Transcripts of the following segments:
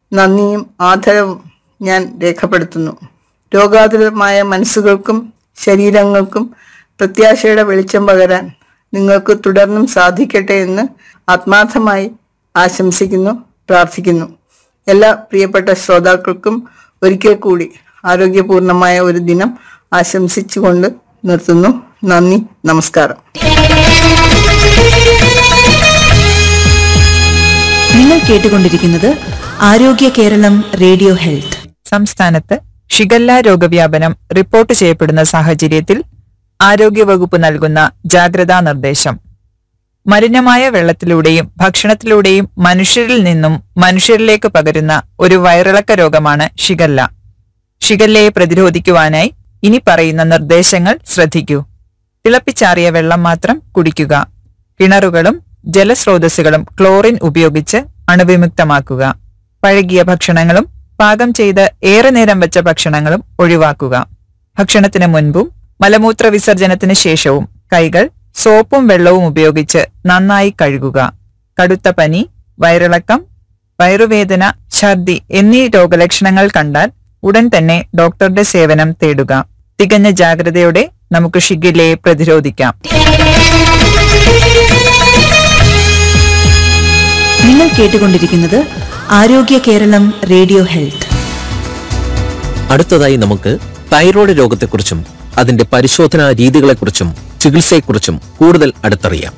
നന്ദിയും ആദരവും ഞാൻ രേഖപ്പെടുത്തുന്നു രോഗാതുരമായ മനസ്സുകൾക്കും ശരീരങ്ങൾക്കും പ്രത്യാശയുടെ വെളിച്ചം പകരാൻ നിങ്ങൾക്ക് തുടർന്നും സാധിക്കട്ടെ എന്ന് ആത്മാർത്ഥമായി ആശംസിക്കുന്നു പ്രാർത്ഥിക്കുന്നു എല്ലാ പ്രിയപ്പെട്ട ശ്രോതാക്കൾക്കും ഒരിക്കൽ കൂടി ആരോഗ്യപൂർണമായ ഒരു ദിനം ആശംസിച്ചുകൊണ്ട് നിർത്തുന്നു നന്ദി നമസ്കാരം നിങ്ങൾ കേട്ടുകൊണ്ടിരിക്കുന്നത് ആരോഗ്യ കേരളം റേഡിയോ ഹെൽത്ത് സംസ്ഥാനത്ത് ഷിഗല്ല രോഗവ്യാപനം റിപ്പോർട്ട് ചെയ്യപ്പെടുന്ന സാഹചര്യത്തിൽ ആരോഗ്യവകുപ്പ് നൽകുന്ന ജാഗ്രതാ നിർദ്ദേശം മലിനമായ വെള്ളത്തിലൂടെയും ഭക്ഷണത്തിലൂടെയും മനുഷ്യരിൽ നിന്നും മനുഷ്യരിലേക്ക് പകരുന്ന ഒരു വയറിളക്ക രോഗമാണ് ഷിഗല്ല ഷിഗല്ലയെ പ്രതിരോധിക്കുവാനായി ഇനി പറയുന്ന നിർദ്ദേശങ്ങൾ ശ്രദ്ധിക്കൂ തിളപ്പിച്ചാറിയ വെള്ളം മാത്രം കുടിക്കുക കിണറുകളും ജലസ്രോതസ്സുകളും ക്ലോറിൻ ഉപയോഗിച്ച് അണുവിമുക്തമാക്കുക പഴകിയ ഭക്ഷണങ്ങളും പാകം ചെയ്ത് ഏറെ നേരം വെച്ച ഭക്ഷണങ്ങളും ഒഴിവാക്കുക ഭക്ഷണത്തിന് മുൻപും മലമൂത്ര വിസർജനത്തിന് ശേഷവും കൈകൾ സോപ്പും വെള്ളവും ഉപയോഗിച്ച് നന്നായി കഴുകുക കടുത്ത പനി വയറിളക്കം വയറുവേദന ഛർദി എന്നീ രോഗലക്ഷണങ്ങൾ കണ്ടാൽ ഉടൻ തന്നെ ഡോക്ടറുടെ സേവനം തേടുക തികഞ്ഞ ജാഗ്രതയോടെ നമുക്ക് ഷിഗില്ലയെ പ്രതിരോധിക്കാം നിങ്ങൾ കേട്ടുകൊണ്ടിരിക്കുന്നത് ആരോഗ്യ കേരളം റേഡിയോ ഹെൽത്ത് അടുത്തതായി നമുക്ക് തൈറോയ്ഡ് രോഗത്തെക്കുറിച്ചും അതിന്റെ പരിശോധനാ രീതികളെക്കുറിച്ചും ചികിത്സയെക്കുറിച്ചും കൂടുതൽ അടുത്തറിയാം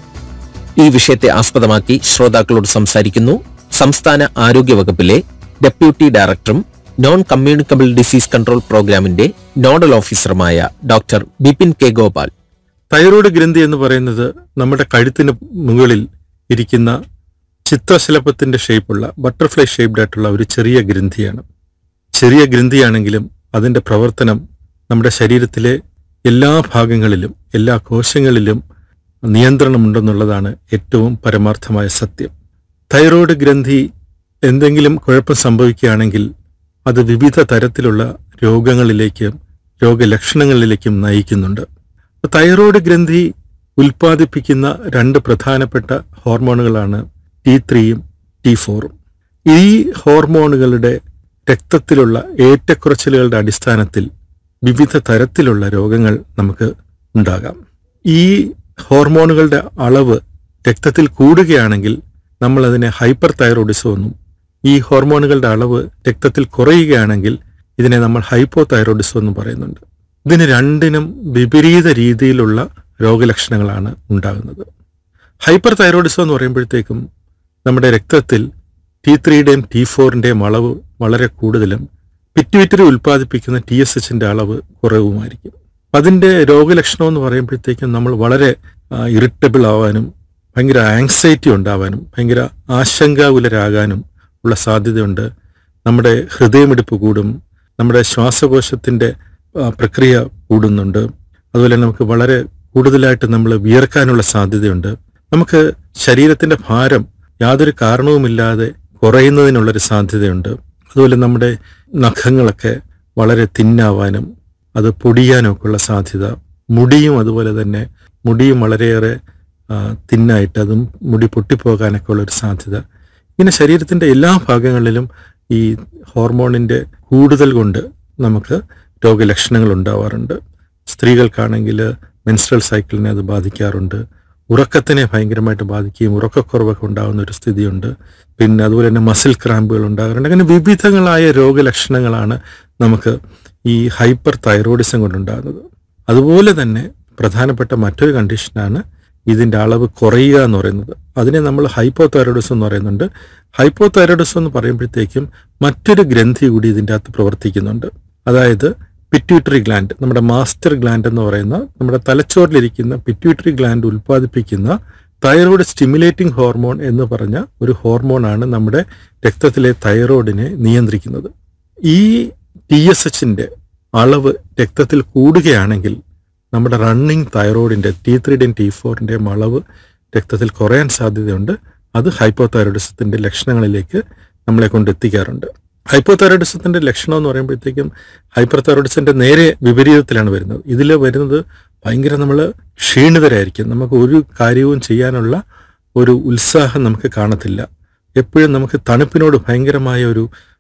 ഈ വിഷയത്തെ ആസ്പദമാക്കി ശ്രോതാക്കളോട് സംസാരിക്കുന്നു സംസ്ഥാന ആരോഗ്യ വകുപ്പിലെ ഡെപ്യൂട്ടി ഡയറക്ടറും നോൺ കമ്മ്യൂണിക്കബിൾ ഡിസീസ് കൺട്രോൾ പ്രോഗ്രാമിന്റെ നോഡൽ ഓഫീസറുമായ doctor Bipin K Gopal thyroid ഗ്രന്ഥി എന്ന് പറയുന്നത് നമ്മുടെ കഴുത്തിന് മുകളിൽ ഇരിക്കുന്ന ചിത്രശലഭത്തിന്റെ ഷേപ്പുള്ള ബട്ടർഫ്ലൈ ഷേപ്ഡ് ആയിട്ടുള്ള ഒരു ചെറിയ ഗ്രന്ഥിയാണ് ചെറിയ ഗ്രന്ഥിയാണെങ്കിലും അതിന്റെ പ്രവർത്തനം നമ്മുടെ ശരീരത്തിലെ എല്ലാ ഭാഗങ്ങളിലും എല്ലാ കോശങ്ങളിലും നിയന്ത്രണമുണ്ടെന്നുള്ളതാണ് ഏറ്റവും പരമാർത്ഥമായ സത്യം തൈറോയ്ഡ് ഗ്രന്ഥി എന്തെങ്കിലും കുഴപ്പം സംഭവിക്കുകയാണെങ്കിൽ അത് വിവിധ തരത്തിലുള്ള രോഗങ്ങളിലേക്കും രോഗലക്ഷണങ്ങളിലേക്കും നയിക്കുന്നുണ്ട് തൈറോയ്ഡ് ഗ്രന്ഥി ഉൽപ്പാദിപ്പിക്കുന്ന രണ്ട് പ്രധാനപ്പെട്ട ഹോർമോണുകളാണ് ടി ത്രീയും ടി ഫോറും ഈ ഹോർമോണുകളുടെ രക്തത്തിലുള്ള ഏറ്റക്കുറച്ചിലുകളുടെ അടിസ്ഥാനത്തിൽ വിവിധ തരത്തിലുള്ള രോഗങ്ങൾ നമുക്ക് ഉണ്ടാകാം ഈ ഹോർമോണുകളുടെ അളവ് രക്തത്തിൽ കൂടുകയാണെങ്കിൽ നമ്മൾ അതിനെ ഹൈപ്പർ തൈറോയിഡിസം എന്നും ഈ ഹോർമോണുകളുടെ അളവ് രക്തത്തിൽ കുറയുകയാണെങ്കിൽ ഇതിനെ നമ്മൾ ഹൈപ്പോ തൈറോയിഡിസം എന്നും പറയുന്നുണ്ട് ഇതിന് രണ്ടിനും വിപരീത രീതിയിലുള്ള രോഗലക്ഷണങ്ങളാണ് ഉണ്ടാകുന്നത് ഹൈപ്പർ തൈറോയിഡിസം എന്ന് പറയുമ്പോഴത്തേക്കും നമ്മുടെ രക്തത്തിൽ ടി ത്രീയുടെയും ടി ഫോറിന്റെയും അളവ് വളരെ കൂടുതലും പിറ്റ്യൂറ്ററി ഉൽപ്പാദിപ്പിക്കുന്ന ടി എസ് എച്ചിന്റെ അളവ് കുറവുമായിരിക്കും അതിന്റെ രോഗലക്ഷണം എന്ന് പറയുമ്പോഴത്തേക്കും നമ്മൾ വളരെ ഇറിറ്റബിൾ ആവാനും ഭയങ്കര ആങ്സൈറ്റി ഉണ്ടാവാനും ഭയങ്കര ആശങ്കാകുലരാകാനും ഉള്ള സാധ്യതയുണ്ട് നമ്മുടെ ഹൃദയമിടിപ്പ് കൂടും നമ്മുടെ ശ്വാസകോശത്തിന്റെ ആ, പ്രക്രിയ കൂടുന്നുണ്ട് അതുപോലെ നമുക്ക് വളരെ കൂടുതലായിട്ട് നമ്മൾ വിയർക്കാനുള്ള സാധ്യതയുണ്ട് നമുക്ക് ശരീരത്തിന്റെ ഭാരം യാതൊരു കാരണവുമില്ലാതെ കുറയുന്നതിനുള്ളൊരു സാധ്യതയുണ്ട് അതുപോലെ നമ്മുടെ നഖങ്ങളൊക്കെ വളരെ തിന്നാവാനും അത് പൊടിയാനും ഉള്ള സാധ്യത മുടിയും അതുപോലെ തന്നെ മുടിയും വളരെയേറെ ആ, തിന്നായിട്ട് അതും മുടി പൊട്ടിപ്പോകാനൊക്കെ ഉള്ളൊരു സാധ്യത ഇങ്ങനെ ശരീരത്തിന്റെ എല്ലാ ഭാഗങ്ങളിലും ഈ ഹോർമോണിന്റെ കൂടുതൽ കൊണ്ട് നമുക്ക് രോഗലക്ഷണങ്ങൾ ഉണ്ടാവാറുണ്ട് സ്ത്രീകൾക്കാണെങ്കിൽ മെൻസ്ട്രൽ സൈക്കിളിനെ അത് ബാധിക്കാറുണ്ട് ഉറക്കത്തിനെ ഭയങ്കരമായിട്ട് ബാധിക്കുകയും ഉറക്കക്കുറവൊക്കെ ഉണ്ടാകുന്ന ഒരു സ്ഥിതിയുണ്ട് പിന്നെ അതുപോലെ തന്നെ മസിൽ ക്രാമ്പുകൾ ഉണ്ടാകാറുണ്ട് അങ്ങനെ വിവിധങ്ങളായ രോഗലക്ഷണങ്ങളാണ് നമുക്ക് ഈ ഹൈപ്പർ തൈറോയിഡിസം കൊണ്ടുണ്ടാകുന്നത് അതുപോലെ തന്നെ പ്രധാനപ്പെട്ട മറ്റൊരു കണ്ടീഷനാണ് ഇതിന്റെ അളവ് കുറയുക എന്ന് പറയുന്നത് അതിനെ നമ്മൾ ഹൈപ്പോ തൈറോയിഡിസം എന്ന് പറയുന്നുണ്ട് ഹൈപ്പോ തൈറോയിഡിസം എന്ന് പറയുമ്പോഴത്തേക്കും മറ്റൊരു ഗ്രന്ഥി കൂടി ഇതിൻ്റെ അകത്ത് പ്രവർത്തിക്കുന്നുണ്ട് അതായത് പിറ്റ്യൂട്ടറി ഗ്ലാൻഡ് നമ്മുടെ മാസ്റ്റർ ഗ്ലാൻഡ് എന്ന് പറയുന്ന നമ്മുടെ തലച്ചോറിലിരിക്കുന്ന പിറ്റ്യൂട്ടറി ഗ്ലാൻഡ് ഉൽപ്പാദിപ്പിക്കുന്ന തൈറോയ്ഡ് സ്റ്റിമുലേറ്റിംഗ് ഹോർമോൺ എന്ന് പറഞ്ഞ ഒരു ഹോർമോണാണ് നമ്മുടെ രക്തത്തിലെ തൈറോയിഡിനെ നിയന്ത്രിക്കുന്നത് ഈ ടി എസ് എച്ചിന്റെ അളവ് രക്തത്തിൽ കൂടുകയാണെങ്കിൽ നമ്മുടെ റണ്ണിങ് തൈറോയിഡിന്റെ ടി ത്രീയുടെയും ടി ഫോറിന്റെയും അളവ് രക്തത്തിൽ കുറയാൻ സാധ്യതയുണ്ട് അത് ഹൈപ്പോതൈറോയിഡിസത്തിന്റെ ലക്ഷണങ്ങളിലേക്ക് നമ്മളെ കൊണ്ട് എത്തിക്കാറുണ്ട് ഹൈപ്പോതൈറോയിഡിസത്തിന്റെ ലക്ഷണം എന്ന് പറയുമ്പോഴത്തേക്കും ഹൈപ്പർ തൈറോയിഡിസത്തിന്റെ നേരെ വിപരീതത്തിലാണ് വരുന്നത് ഇതിൽ വരുന്നത് ഭയങ്കര നമ്മൾ ക്ഷീണിതരായിരിക്കും നമുക്ക് ഒരു കാര്യവും ചെയ്യാനുള്ള ഒരു ഉത്സാഹം നമുക്ക് കാണത്തില്ല എപ്പോഴും നമുക്ക് തണുപ്പിനോട് ഭയങ്കരമായ ഒരു